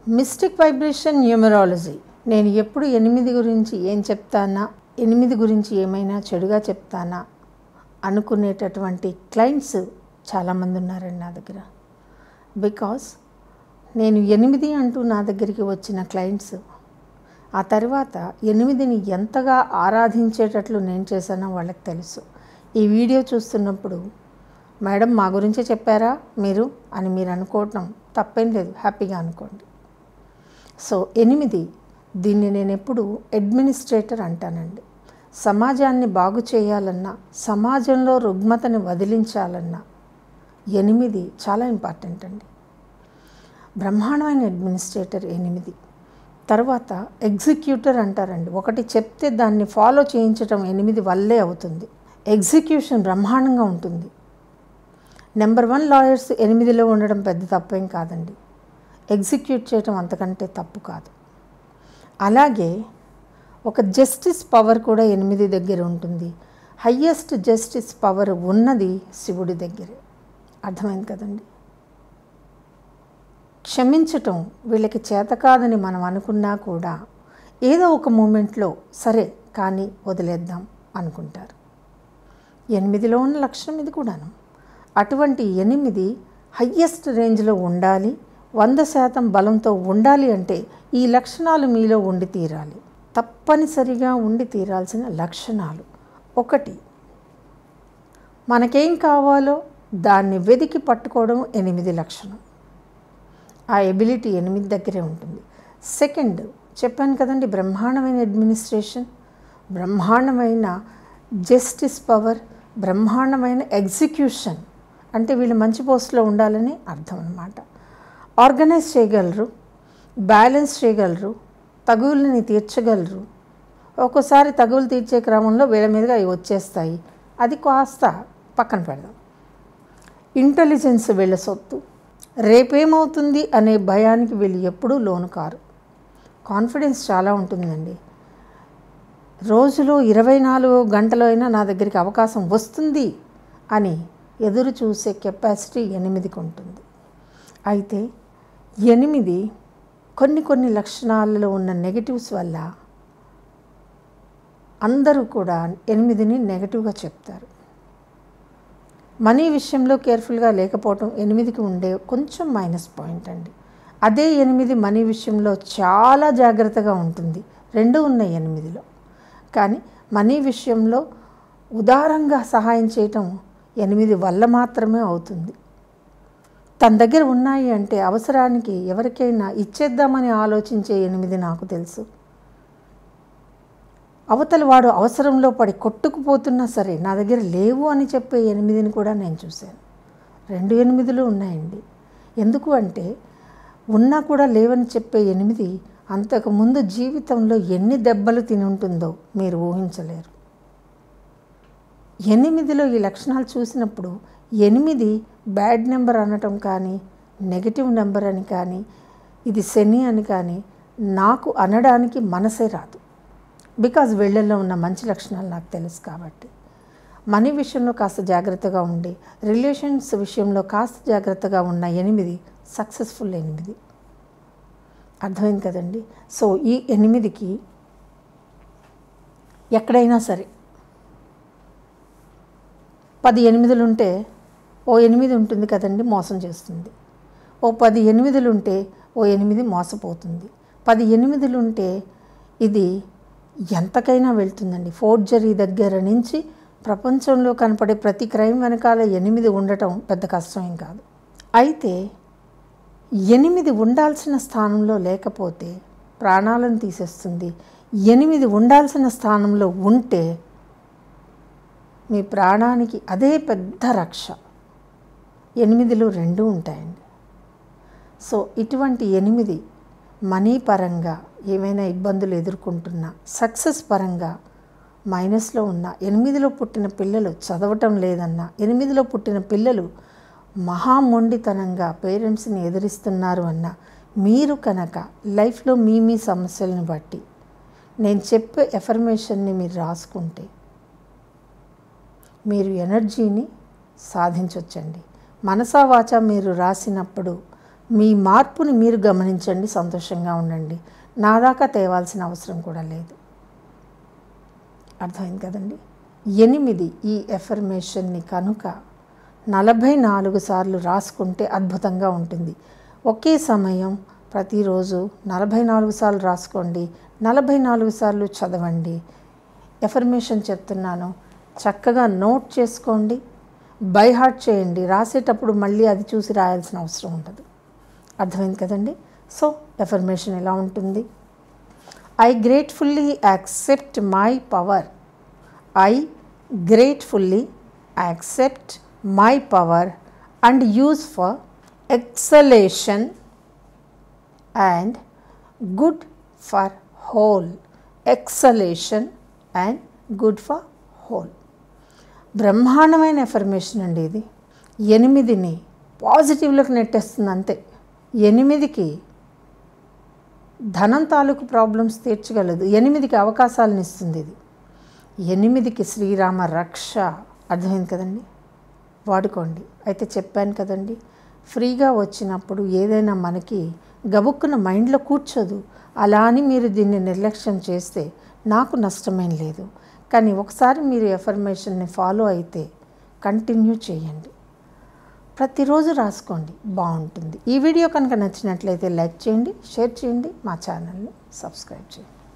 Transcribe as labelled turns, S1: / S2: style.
S1: mystic vibration numerology నేను ఎప్పుడు ఎనిమిది గురించి ఏం చెప్తానా ఎనిమిది గురించి ఏమైనా చెడుగా చెప్తానా అనుకునేటటువంటి క్లయింట్స్ చాలామంది ఉన్నారండి నా దగ్గర బికాస్ నేను ఎనిమిది అంటూ నా దగ్గరికి వచ్చిన క్లయింట్స్ ఆ తర్వాత ఎనిమిదిని ఎంతగా ఆరాధించేటట్లు నేను చేశానో వాళ్ళకి తెలుసు ఈ వీడియో చూస్తున్నప్పుడు మేడం మా గురించే చెప్పారా మీరు అని మీరు అనుకోవటం తప్పేం లేదు హ్యాపీగా అనుకోండి సో ఎనిమిది దీన్ని నేను ఎప్పుడు అడ్మినిస్ట్రేటర్ అంటానండి సమాజాన్ని బాగు చేయాలన్నా సమాజంలో రుగ్మతని వదిలించాలన్నా ఎనిమిది చాలా ఇంపార్టెంట్ అండి బ్రహ్మాండమైన అడ్మినిస్ట్రేటర్ ఎనిమిది తర్వాత ఎగ్జిక్యూటర్ అంటారండి ఒకటి చెప్తే దాన్ని ఫాలో చేయించడం ఎనిమిది వల్లే అవుతుంది ఎగ్జిక్యూషన్ బ్రహ్మాండంగా ఉంటుంది నెంబర్ వన్ లాయర్స్ ఎనిమిదిలో ఉండడం పెద్ద తప్పేం కాదండి ఎగ్జిక్యూట్ చేయడం అంతకంటే తప్పు కాదు అలాగే ఒక జస్టిస్ పవర్ కూడా ఎనిమిది దగ్గర ఉంటుంది హయ్యెస్ట్ జస్టిస్ పవర్ ఉన్నది శివుడి దగ్గరే అర్థమైంది కదండి క్షమించటం వీళ్ళకి చేత కాదని మనం అనుకున్నా కూడా ఏదో ఒక మూమెంట్లో సరే కానీ వదిలేద్దాం అనుకుంటారు ఎనిమిదిలో ఉన్న లక్షణం ఇది కూడాను అటువంటి ఎనిమిది హయ్యెస్ట్ రేంజ్లో ఉండాలి వంద శాతం బలంతో ఉండాలి అంటే ఈ లక్షణాలు మీలో ఉండి తీరాలి తప్పనిసరిగా ఉండి తీరాల్సిన లక్షణాలు ఒకటి మనకేం కావాలో దాన్ని వెతికి పట్టుకోవడం ఎనిమిది లక్షణం ఆ ఎబిలిటీ ఎనిమిది దగ్గరే ఉంటుంది సెకండ్ చెప్పాను కదండి బ్రహ్మాండమైన అడ్మినిస్ట్రేషన్ బ్రహ్మాండమైన జస్టిస్ పవర్ బ్రహ్మాండమైన ఎగ్జిక్యూషన్ అంటే వీళ్ళు మంచి పోస్ట్లో ఉండాలని అర్థం అనమాట ఆర్గనైజ్ చేయగలరు బ్యాలెన్స్ చేయగలరు తగువులని తీర్చగలరు ఒక్కోసారి తగువులు తీర్చే క్రమంలో వీళ్ళ మీదుగా అవి వచ్చేస్తాయి అది కాస్త పక్కన పెడదాం ఇంటెలిజెన్స్ వీళ్ళ సొత్తు రేపేమవుతుంది అనే భయానికి వీళ్ళు ఎప్పుడూ లోను కారు కాన్ఫిడెన్స్ చాలా ఉంటుందండి రోజులో ఇరవై నాలుగు గంటలు అయినా నా దగ్గరికి అవకాశం వస్తుంది అని ఎదురు చూసే కెపాసిటీ ఎనిమిదికి ఉంటుంది అయితే ఎనిమిది కొన్ని కొన్ని లక్షణాలలో ఉన్న నెగటివ్స్ వల్ల అందరూ కూడా ఎనిమిదిని నెగటివ్గా చెప్తారు మనీ విషయంలో కేర్ఫుల్గా లేకపోవటం ఎనిమిదికి ఉండే కొంచెం మైనస్ పాయింట్ అండి అదే ఎనిమిది మనీ విషయంలో చాలా జాగ్రత్తగా ఉంటుంది రెండు ఉన్నాయి ఎనిమిదిలో కానీ మనీ విషయంలో ఉదారంగా సహాయం చేయటం ఎనిమిది వల్ల మాత్రమే అవుతుంది తన దగ్గర ఉన్నాయి అంటే అవసరానికి ఎవరికైనా ఇచ్చేద్దామని ఆలోచించే ఎనిమిది నాకు తెలుసు అవతల వాడు అవసరంలో పడి కొట్టుకుపోతున్నా సరే నా దగ్గర లేవు అని చెప్పే ఎనిమిదిని కూడా నేను చూశాను రెండు ఎనిమిదిలు ఉన్నాయండి ఎందుకు అంటే ఉన్నా కూడా లేవని చెప్పే ఎనిమిది అంతకుముందు జీవితంలో ఎన్ని దెబ్బలు తిని ఉంటుందో మీరు ఊహించలేరు ఎనిమిదిలో ఈ లక్షణాలు చూసినప్పుడు ఎనిమిది బ్యాడ్ నెంబర్ అనటం కానీ నెగిటివ్ నెంబర్ అని కానీ ఇది శని అని కానీ నాకు అనడానికి మనసే రాదు బికాజ్ వీళ్ళల్లో ఉన్న మంచి లక్షణాలు నాకు తెలుసు కాబట్టి మనీ విషయంలో కాస్త జాగ్రత్తగా ఉండి రిలేషన్స్ విషయంలో కాస్త జాగ్రత్తగా ఉన్న ఎనిమిది సక్సెస్ఫుల్ ఎనిమిది అర్థమైంది కదండి సో ఈ ఎనిమిదికి ఎక్కడైనా సరే పది ఎనిమిదిలు ఉంటే ఓ ఎనిమిది ఉంటుంది కదండి మోసం చేస్తుంది ఓ పది ఎనిమిదిలు ఉంటే ఓ ఎనిమిది మోసపోతుంది పది ఎనిమిదిలు ఉంటే ఇది ఎంతకైనా వెళ్తుందండి ఫోర్జరీ దగ్గర నుంచి ప్రపంచంలో కనపడే ప్రతి క్రైమ్ వెనకాల ఎనిమిది ఉండటం పెద్ద కష్టమేం కాదు అయితే ఎనిమిది ఉండాల్సిన స్థానంలో లేకపోతే ప్రాణాలను తీసేస్తుంది ఎనిమిది ఉండాల్సిన స్థానంలో ఉంటే మీ ప్రాణానికి అదే పెద్ద రక్ష ఎనిమిదిలో రెండు ఉంటాయండి సో ఇటువంటి ఎనిమిది మనీ పరంగా ఏమైనా ఇబ్బందులు ఎదుర్కొంటున్నా సక్సెస్ పరంగా మైనస్లో ఉన్న ఎనిమిదిలో పుట్టిన పిల్లలు చదవటం లేదన్నా ఎనిమిదిలో పుట్టిన పిల్లలు మహామొండితనంగా పేరెంట్స్ని ఎదిరిస్తున్నారు అన్న మీరు కనుక లైఫ్లో మీ మీ సమస్యలను బట్టి నేను చెప్పే ఎఫర్మేషన్ని మీరు రాసుకుంటే మీరు ఎనర్జీని సాధించవచ్చండి మనసా వాచ మీరు రాసినప్పుడు మీ మార్పుని మీరు గమనించండి సంతోషంగా ఉండండి నా దాకా తేవాల్సిన అవసరం కూడా లేదు అర్థమైంది కదండి ఎనిమిది ఈ ఎఫర్మేషన్ని కనుక నలభై నాలుగు సార్లు రాసుకుంటే అద్భుతంగా ఉంటుంది ఒకే సమయం ప్రతిరోజు నలభై నాలుగు సార్లు రాసుకోండి నలభై నాలుగు సార్లు చదవండి ఎఫర్మేషన్ చెప్తున్నాను చక్కగా నోట్ చేసుకోండి బై హార్ట్ చేయండి రాసేటప్పుడు మళ్ళీ అది చూసి రాయాల్సిన అవసరం ఉండదు అర్థమైంది కదండి సో ఎఫర్మేషన్ ఎలా ఉంటుంది I gratefully accept my power I gratefully accept my power and use for exaltation and good for whole exaltation and good for whole బ్రహ్మాండమైన ఎఫర్మేషన్ అండి ఇది ఎనిమిదిని పాజిటివ్లోకి నెట్టేస్తుంది అంతే ఎనిమిదికి ధనం తాలూకు ప్రాబ్లమ్స్ తీర్చగలదు ఎనిమిదికి అవకాశాలను ఇస్తుంది ఇది ఎనిమిదికి శ్రీరామ రక్ష అర్థమైంది కదండి వాడుకోండి అయితే చెప్పాను కదండి ఫ్రీగా వచ్చినప్పుడు ఏదైనా మనకి గబుక్కున మైండ్లో కూర్చోదు అలా అని మీరు దీన్ని నిర్లక్ష్యం చేస్తే నాకు నష్టమేం లేదు కానీ ఒకసారి మీరు ఎఫర్మేషన్ని ఫాలో అయితే కంటిన్యూ చేయండి ప్రతిరోజు రాసుకోండి బాగుంటుంది ఈ వీడియో కనుక నచ్చినట్లయితే లైక్ చేయండి షేర్ చేయండి మా ఛానల్ని సబ్స్క్రైబ్ చేయండి